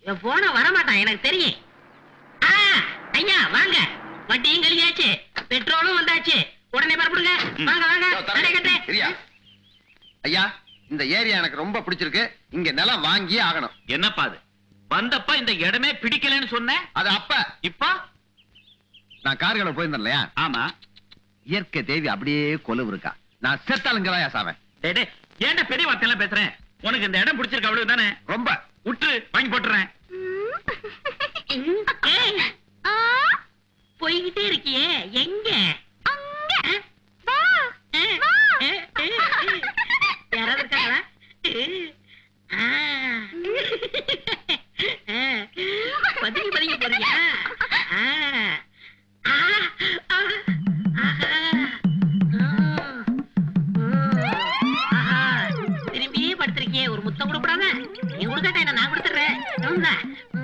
என் போன வரமாட்டான் எனக்கு தெரியும் ஆ, ஐயா வாங்க வட்டியும் கழியாச்சு பெட்ரோலும் வந்தாச்சு உடனே பரப்புடுங்க வாங்க வாங்க நடை கட்டு. சரியா ஐயா இந்த ஏரியா எனக்கு ரொம்ப பிடிச்சிருக்கு இங்க நிலம் வாங்கியே ஆகணும் என்னப்பா அது வந்தப்ப இந்த இடமே பிடிக்கலன்னு சொன்னேன் அது அப்ப இப்ப நான் கார்களை போயிருந்தேன் இல்லையா ஆமா இயற்கை தேவி அப்படியே கொலுவு இருக்கா நான் செத்தாளுங்கதான் சாவேன் டேய், டேய், ஏன்டா பெரிய வார்த்தை எல்லாம் பேசுறேன் உனக்கு இந்த இடம் பிடிச்சிருக்கு அவ்வளவு தானே ரொம்ப விட்டு வாங்கி போட்டுறேன் ஏய், போய்கிட்டே இருக்கியே எங்க ஆ, ஆ, ஆ, ஆ. யாராவது இருக்காங்களா ஆ. ஆ. பதுங்கி பதுங்கி போறியா ஆ. ஆ, ஆ, ஆஹா. ஆ. ஆஹா. திரும்பியே படுத்திருக்கியே ஒரு முத்தம் கொடுக்கூடாத நீ கொடுக்காட்ட என்ன நான் கொடுத்துறேன் இந்தா.